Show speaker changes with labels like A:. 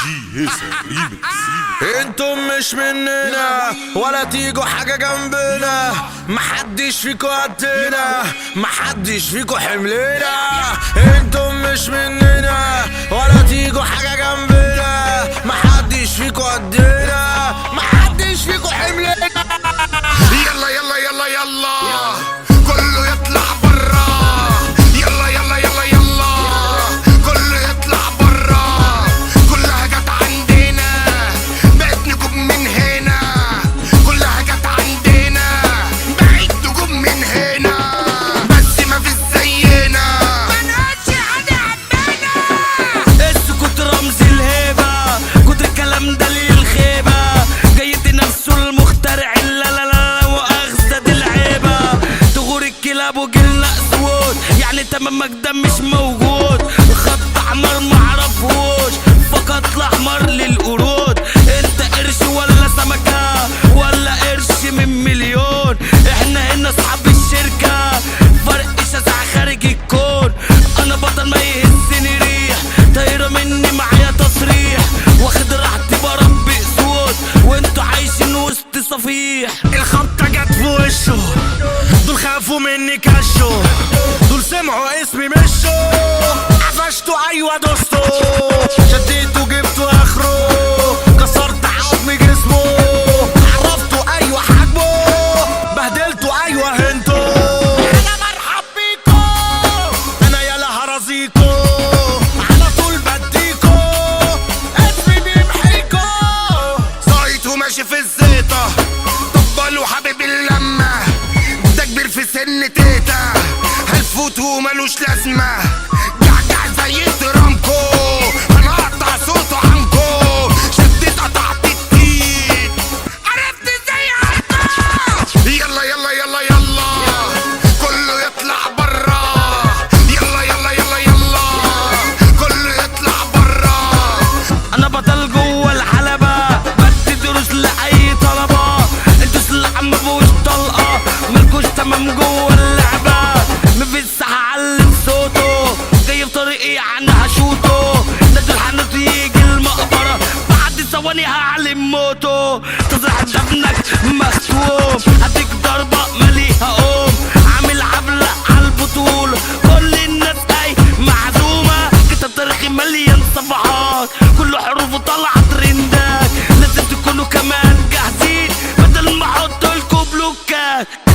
A: جي هيصة ريمكس
B: انتم مش مننا ولا تيجوا حاجة جنبنا محدش فيكوا قدنا محدش فيكوا حملنا انتم مش مننا ولا تيجوا حاجة جنبنا محدش فيكوا قدنا محدش فيكوا حملنا
C: يلا يلا يلا يلا كله يطلع برا يلا يلا يلا يلا كله يطلع برا كلها جت عندنا بقت نجوم من هنا كلها جت عندنا بقت نجوم من هنا بس ما فيش زينا
D: السكوت رمز الهيبة كتر الكلام دليل الخيبة جيد نفسه المخترع لا لا لا واخزد العيبة تغور الكلاب وجيلنا اسود يعني تمامك ده مش موجود خط احمر معرفوش فقط الاحمر للقرود انت قرش ولا سمكة ولا قرش من مليون احنا هنا اصحاب الشركة فرق شاسع خارج الكون انا بطل ما يهزني ريح طايرة مني معايا تصريح واخد راحتي بربي اسود وانتوا عايشين وسط صفيح
B: الخبطة جت في وشه دول خافوا مني كشوا دول سمعوا اسمي مشوا قفشتوا ايوه دوستوا شديتوا جبتوا اخره كسرت عظم جسمه عرفتوا ايوه حجمه بهدلتوا ايوه انتوا انا مرحب بيكوا انا يالا هرازيكوا على طول بديكوا اسمي بيمحيكوا
C: زايط وماشي في الزيطة طبل وحبيب اللمة ده كبير في سن تيتا هلفوت وملوش لازمة جعجع زي ترامكو هنقطع صوته عنكو شديت قطعت التيت عرفت ازاي عرفت يلا يلا يلا يلا كله يطلع برا يلا يلا يلا يلا كله يطلع برا
D: انا بطل جوه الحلبة بدي دروس لاي طلبة انتوا سلاح مفيهوش طلقة مالكوش تمام جوه اللعبة مفيش ساحة علم صوته جاي في طريقي عنها هشوطه نازل حنط يجي المقبرة بعد ثواني هعلم موته تصرح دفنك مختوم هديك ضربة ماليها قوم عامل حفلة عالبطولة كل الناس اي معزومة كتاب تاريخي مليان صفحات كل حروفه طالعة ترندات لازم تكونوا كمان جاهزين بدل ما احط لكم بلوكات